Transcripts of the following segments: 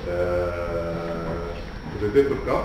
ريديتور كاب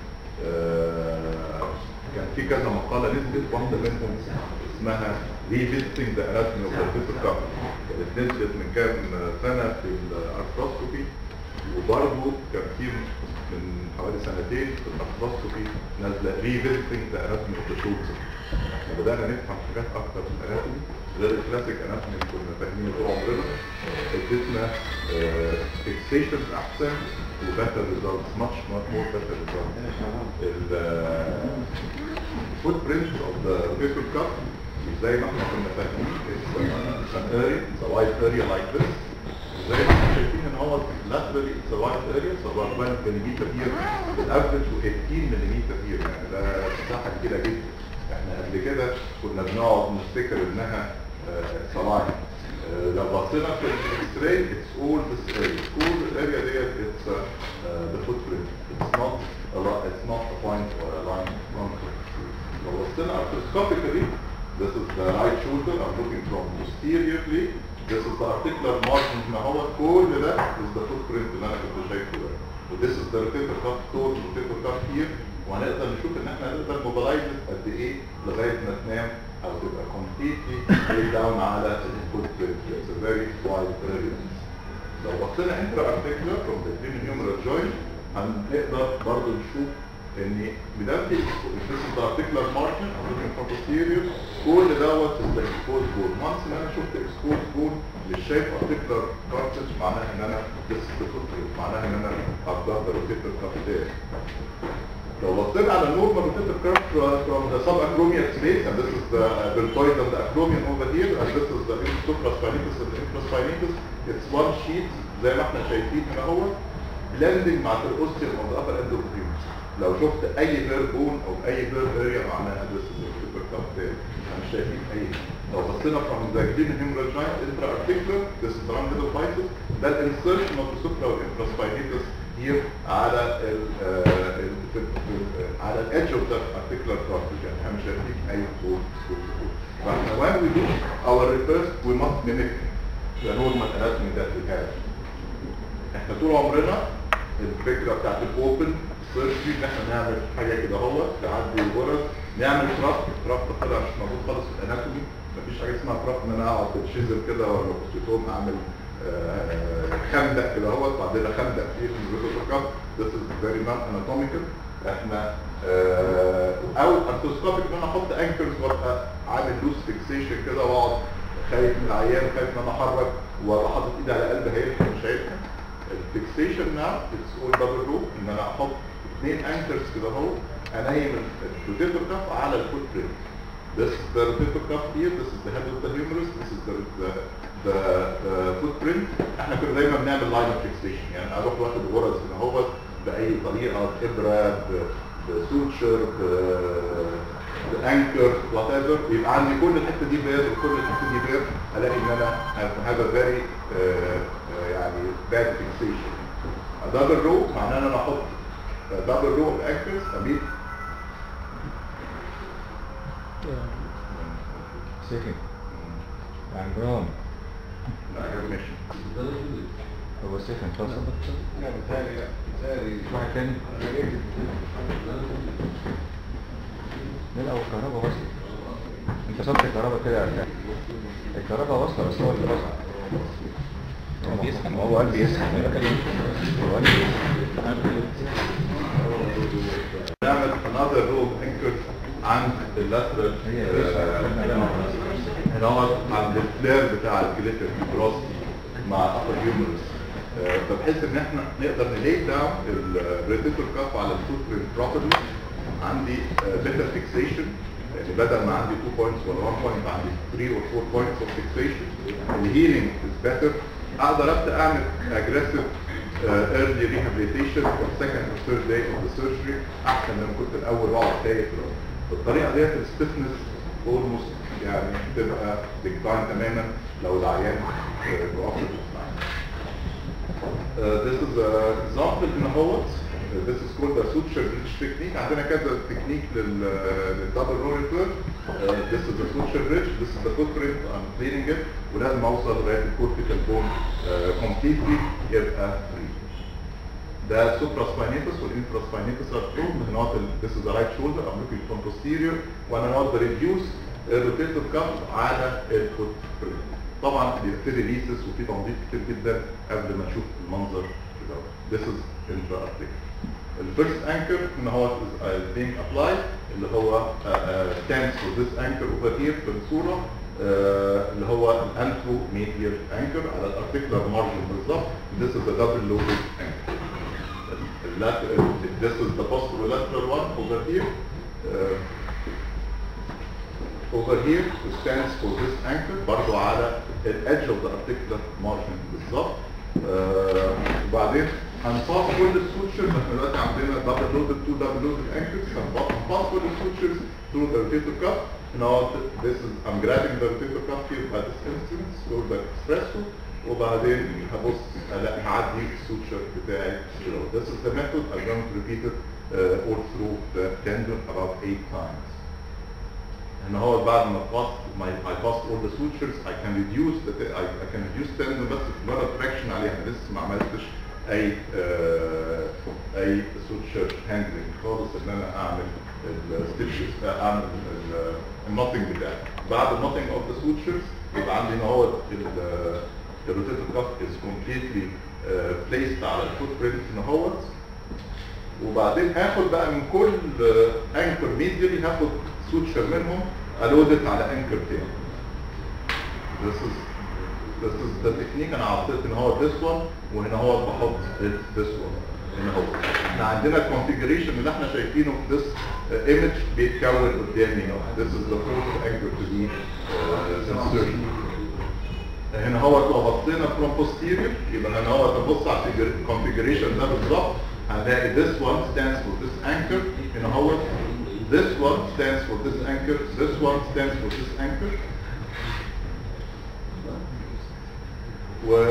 كان في كذا مقاله نزلت واحده منهم اسمها ريفيزيتنج ذا اناتومي اوف ريديتور كاب كانت نزلت من كام سنه في الارثروسكوبي وبرضه كان في من حوالي سنتين في الارثروسكوبي نازله ريفيزيتنج ذا اناتومي اوف ذا شولدر احنا بدانا نفهم حاجات اكتر في الاناتومي غير الكلاسيك اناتومي اللي كنا فاهمينه طول عمرنا ادتنا فيكسيشنز احسن وباتر ريزلتس ماتش مور باتر ريزلتس الفوت برنت اوف ذا بيبل كاب زي ما احنا كنا فاهمين اتس ان اريا اتس ا وايد اريا لايك ذس زي ما احنا شايفين ان هو laterally اتس ا وايد اريا so about 1 ملم here الافرج 18 ملم here يعني ده مساحه كبيره جدا احنا قبل كده كنا بنقعد نفتكر انها صلاحي لو بصينا في الاكس راي اتس اول ذس اريا كل الاريا ديت اتس ذا فوت برنت اتس نوت اتس نوت ا بوينت اور ا لاين لو بصينا arthroscopically this is the right shoulder I'm looking from posteriorly this is the articular margin هنا هو كل ده is the footprint اللي انا كنت شايفه ده و this is the rotator cuff total rotator cuff here وهنقدر نشوف ان احنا نقدر موبلايز قد ايه لغايه ما تنام او تبقى completely laid down على الفوت برنت it's a very wide area لو بصينا انترا articular from the humeral joint هنقدر برضه نشوف ان بدايه this is the articular margin I'm looking from posterior كل دوت is the exposed bone once ان انا شفت exposed bone مش شايف articular cartilage معناها ان انا this is the footprint معناها ان انا هقدر rotator cuff بتاعي لو بصينا على النورمال rotator cuff from the subacromial space and this is the deltoid of the acromion over here and this is the supraspinatus and the infraspinatus it's one sheet زي ما احنا شايفين هنا هو blending مع الاوستيوم of the upper end of the humerus لو شفت اي فير بون او اي فير اريا معناها this is the rotator cuff there مش شايفين اي لو بصينا from the green humeral joint intra articular this is the rounded biceps ده الانسرشن of the supra infraspinatus here على ال على الادج اوف ذا articular cartilage يعني احنا مش شايفين اي بون فاحنا when we do our reverse we must mimic the normal anatomy that we have احنا طول عمرنا الفكره بتاعت الاوبن سيرجري ان احنا نعمل حاجه كده اهو تعدي الغرز نعمل ترافت الترافت طلع مش موجود خالص في الاناتومي مفيش حاجه اسمها ترافت ان انا اقعد بالشيزل كده ولا بوستيتوم اعمل خندق كده اهوت بعدين خندق فيه في الروتوتر كاب this is very non anatomical احنا او ارثوسكوبيك ان انا احط انكرز وابقى عامل لوس فيكسيشن كده واقعد خايف من العيان خايف ان انا احرك وابقى حاطط ايدي على قلب هيلحق مش هيلحق الفيكسيشن ناو اتس اول دبل روب ان انا احط اثنين انكرز كده اهو انيم الروتيتور كاف على الفوت برنت This is the rotator cuff here, this is the head of the humerus, this is the, the, the, the footprint. احنا كنا دايما بنعمل لاين اوف فيكسيشن يعني اروح واخد الغرز هنا هو باي طريقه بابره بسوتشر بانكر وات ايفر يبقى عندي كل الحته دي بير وكل الحته دي بير الاقي ان انا هذا فيري يعني باد فيكسيشن دبل رو معناه ان انا احط دبل رو اوف انكرز اميت سكن يعني جرام لا هي ماشي هو سكن خلاص لا بتهيألي لا بتهيألي واحد تاني لا او الكهرباء وصلت انت صبت الكهرباء كده يا رجال الكهرباء واصله بس هو اللي وصل هو بيسخن هو قال بيسخن هو قال بيسخن نعمل another row of anchors عند اللاترال نقعد عند الفلير بتاع الجليتر فيبروستي مع upper humerus آه، فبحيث ان احنا نقدر نلي داون الريتيتور كاف على الفوت بروبرلي عندي بيتر فيكسيشن يعني بدل ما عندي 2 بوينتس ولا 1 بوينت عندي 3 or 4 بوينتس اوف فيكسيشن الهيلينج از بيتر اقدر ابدا اعمل اجريسيف early rehabilitation for second or third day of the surgery احسن من كنت الاول واقعد تايه بالطريقه ديت الستفنس اولموست يعني تبقى ديكلاين تماما لو العيان بأوبريتيف Uh, this is an example in Howard. Uh, this is called the suture bridge technique. عندنا كذا تكنيك لل للدبل رول ريتيرن. This is the suture bridge. This is the footprint. I'm cleaning it. ولازم اوصل لغايه الكورتيكال بون completely يبقى free. ده supraspinatus والinfraspinatus are proved هنا هو ال- this is the right shoulder I'm looking from posterior وانا هو reduce الروتيتور كف على الفوت بريد طبعا بيبتدي ليسس وفي تنظيف كتير جدا قبل ما نشوف المنظر كده this is intra-articular الفيرست انكر ان هو is being applied اللي هو uh, uh, stands for this anchor over here في الصورة uh, اللي هو الانترو ميديال انكر على الارتيكولار مارجن بالظبط this is a double loaded anchor ال- this is the posterolateral one over here uh, over here stands for this anchor برضو على ال edge of the articular margin بالظبط آه، وبعدين هنفاص كل السوتشرز احنا دلوقتي عندنا دبل لودد تو دبل لودد انكرز هنفاص كل السوتشرز through the rotator cuff now this is I'm grabbing the rotator cuff here by this instrument called the espresso وبعدين هبص الاقي هعدي السوتشر بتاعي كده. this is the method I'm going to repeat it uh, all through the tendon about eight times ان هو بعد ما فاست my I passed all the sutures I can reduce the I, I can reduce tendon بس مجرد traction عليها انا لسه ما عملتش اي آه اي suture handling خالص ان انا اعمل الستيتشز اعمل النوتنج بتاعي بعد النوتنج اوف ذا sutures يبقى عندي ان هو الروتيتور كاف is completely uh, placed على الفوت برنت ان هو وبعدين هاخد بقى من كل انكر ميديالي هاخد سوتشر منهم الودت على انكر تاني this is this is the technique انا عطيت ان هو this one وهنا هو بحط ال- this one هنا هو احنا عندنا الكونفيجريشن اللي احنا شايفينه في this uh, image بيتكون قدامي هنا this is the fourth anchor to be uh, insertion هنا هو لو بصينا from posterior يبقى هنا هو تبص على الكونفيجريشن ده بالظبط هنلاقي this one stands for this anchor هنا هو this one stands for this anchor this one stands for this anchor و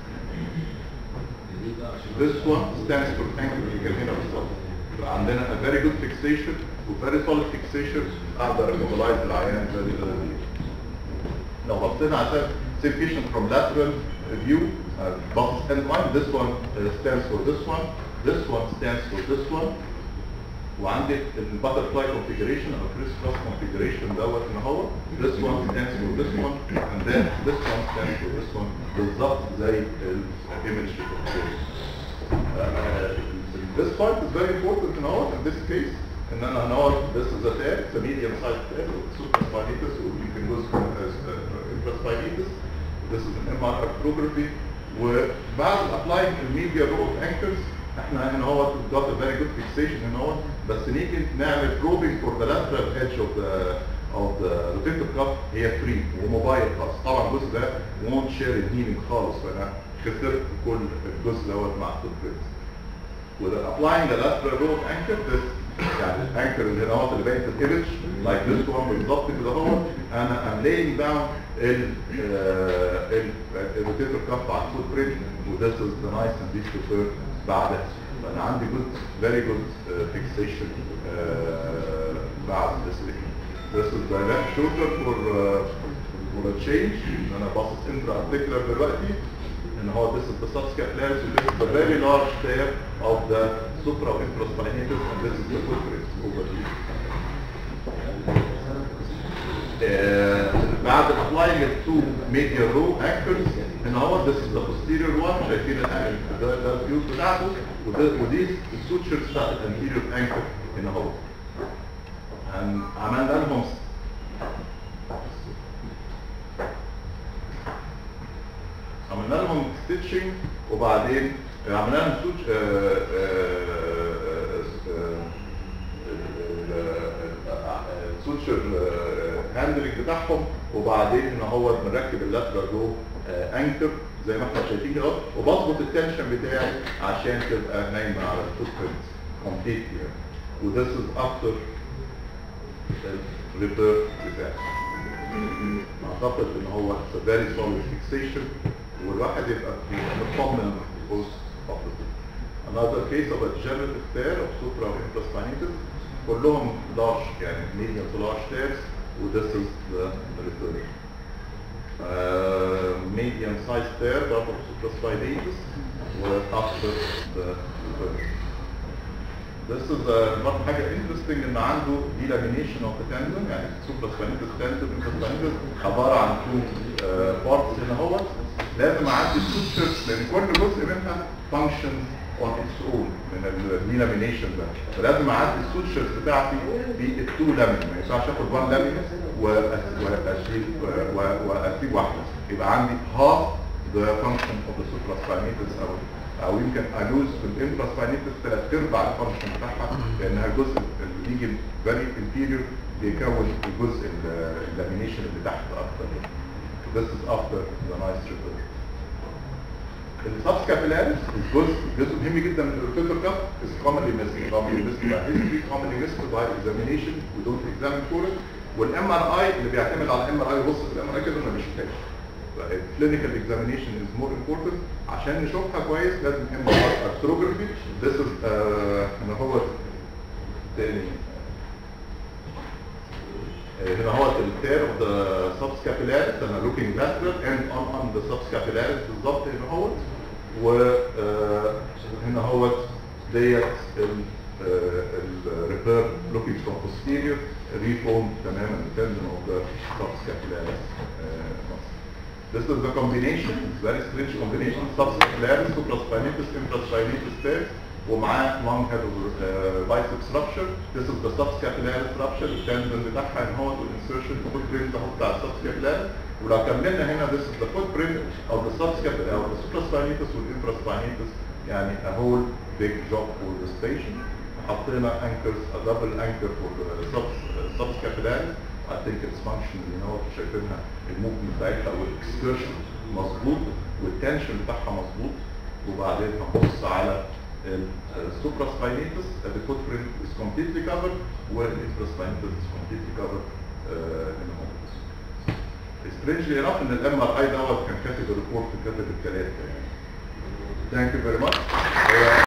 this one stands for anchor اللي كان هنا بالظبط يبقى عندنا a very good fixation و very solid fixation اقدر immobilize العيان very easily لو بصينا عشان see patient from lateral view uh, box end line this one uh, stands for this one this one stands for this one وعندي الباترفلاي configuration او كريس كروس configuration دوت ان هو this one stands for this one and then this one stands for this one بالظبط زي الايمج This part is very important in our in this case ان انا هنقعد this is a tag it's a medium sized tag supraspinatus or you can go as intraspinatus this is an MR arthrography وبعد applying الميديا رو of anchors احنا هنا هو got a very good fixation هنا هو بس نيجي نعمل probing for the lateral edge of the of the rotator cuff هي free وموبايل خالص طبعا الجزء ده won't share the healing خالص فانا خسرت كل الجزء دوت مع الفوت with applying the lateral row of anchor this يعني الانكر اللي هنا هو اللي باين في الايمج like this one بالظبط كده هو انا I'm laying down ال ال الروتيتور كف على الفوت بريد و this is the nice and beautiful curve بعدها فانا عندي good very good uh, fixation uh, بعد this technique. This is the left shoulder for uh, for a change ان انا باصص intra articular دلوقتي ان هو this is the subscapularis and this is the very large tear of the supra infraspinatus and this is the footprint over here. آه، بعد applying it to medial row anchors ان هو this is the posterior one شايفين الانكر ده ده الفيوز بتاعته وده ودي السوتشرز بتاعت الانتيريور انكر هنا هو هن- عملنا لهم عملنا لهم ستيتشنج وبعدين عملنا لهم سوتش السوتشر هاندلنج بتاعهم وبعدين ان هو بنركب اللاترال رو انكر زي ما احنا شايفين كده وبظبط التنشن بتاعي عشان تبقى نايمه على الفوت برنت كومبليتلي وذس از افتر الريبير بتاعي اعتقد ان هو it's a very solid fixation والواحد يبقى مطمن post operative. Another case of a degenerative tear of supra infraspinatus كلهم large يعني medium to large tears و this is the return. Uh, medium sized tear برضه of supraspinatus و after the This is uh, برضه حاجة interesting ان عنده delamination of the tendon يعني supraspinatus tendon infraspinatus عبارة عن two uh, parts هنا هو لازم اعدي السوتشرز لان كل جزء منها functions on its own من الديلامينيشن ده فلازم اعدي السوتشرز بتاعتي بالتو لامين ما ينفعش اخد وان لامين واشيل واسيب واحده يبقى عندي half the function of the supraspinatus او او يمكن الوز في الانفراspinatus ثلاث ارباع الفانكشن بتاعها لانها الجزء اللي بيجي فيري inferior بيكون الجزء اللامينيشن اللي تحت اكتر This is after the nice repair. السبسكابيلاريس الجزء جزء مهم جدا من الروتيتور كاب is commonly missed commonly missed by history commonly missed by examination we don't examine for it والام ار اي اللي بيعتمد على الام ار اي بص الام ار اي كده ما بيشوفهاش clinical examination is more important عشان نشوفها كويس لازم ام ار اي arthrography this is uh, هنا هو تاني هنا هو التير اوف ذا subscapularis انا looking lateral and on on the subscapularis بالظبط هنا هو وهنا هو ديت الريبير looking from posterior reform تماما tendon of the subscapularis uh, muscle. This is the combination, it's very strange combination, subscapularis, supraspinatus, infraspinatus tears ومعاه long head of uh, biceps rupture this is the subscapularis rupture التندن بتاعها ان هو الانسرشن footprint اهو بتاع السبسكابيلاريس ولو كملنا هنا this is the footprint of the subscapularis او the supraspinatus والinfraspinatus يعني a whole big job for this patient حطينا anchors a double anchor for the subs, uh, subscapularis I think it's functioning you know شايفينها الموفمنت بتاعتها والاكسكرشن مظبوط والتنشن بتاعها مظبوط وبعدين هنبص على السوبراspinatus the footprint is completely covered والinfraspinatus is completely covered هنا هو strangely enough ان الام ار اي دوت كان كاتب الريبورت كاتب الثلاثه يعني Thank you very much.